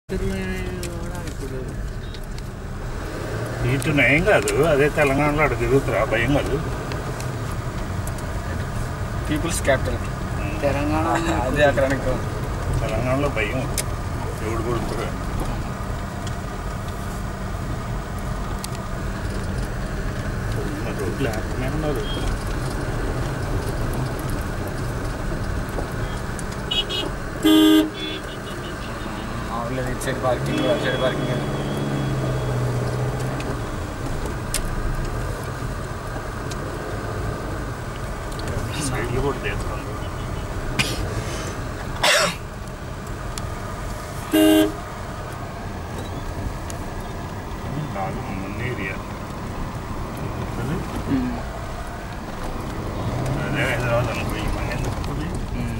కూడా ఇప్పుడు ఇటు ఏం కాదు అదే తెలంగాణలో అక్కడ తిరుగుతురా భయం కాదు పీపుల్స్ క్యాపిటల్ తెలంగాణ అదే అక్కడ అనుకో తెలంగాణలో భయం ఎవడు కొడుతురా రోడ్లు లేకనే ఉన్నారు మామూలు ఇటు సైడ్ పార్కింగ్ అటు సైడ్ పార్కింగ్ సైడ్లు కూడా చేస్తున్నారు బాగా ఉన్న ఏరియా అదే హైదరాబాద్ అనుకో ఈ మన ఎందుకు పోయి?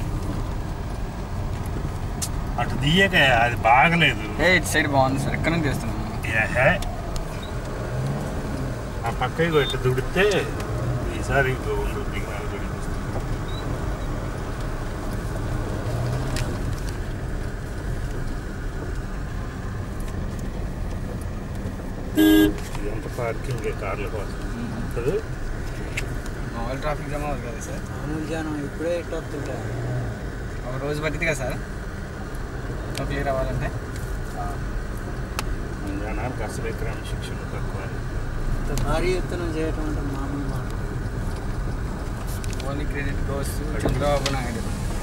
అటు దియ్యక అది బాగలేదు ఏ ఇటు సైడ్ బాగుంది సార్ ఎక్కడ నుంచి తీస్తున్నాను ఏహే. ఆ పక్క ఇగో ఇట్లా దుడితే ఈసారి ఇంకో ఉండు దిగినాలు దొరికిస్తుంది ఇదంతా పార్కింగ్ కార్ల కోసం కదా మామూలు ట్రాఫిక్ జామ్ అవ్వదు కదా సార్ మామూలు జనం ఇప్పుడే ఇటు వస్తుంటా ఒక రోజు పట్టింది కదా సార్ క్లియర్ అవ్వాలంటే జనానికి అసలు క్రమశిక్షణ తక్కువ ఇంత భారీ ఎత్తున చేయటం అంటే మామూలు మాట only credit goes Chandrababu Naidu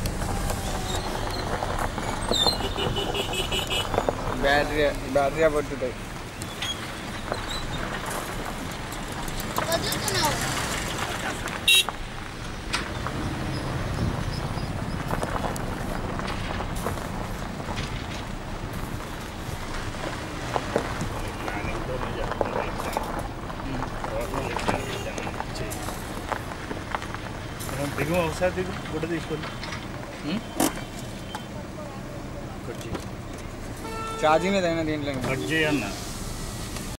battery battery అబట్టుతాయి వదులుతున్నావు నానితో చెప్తుంది రోడ్లు ఎక్కాలి, జనం చేయి. మనం దిగు ఒకసారి దిగు గుడ్డ తీసుకొని కట్ చేయి ఛార్జింగ్ ఏదైనా దీంట్లో కట్ చేయన్న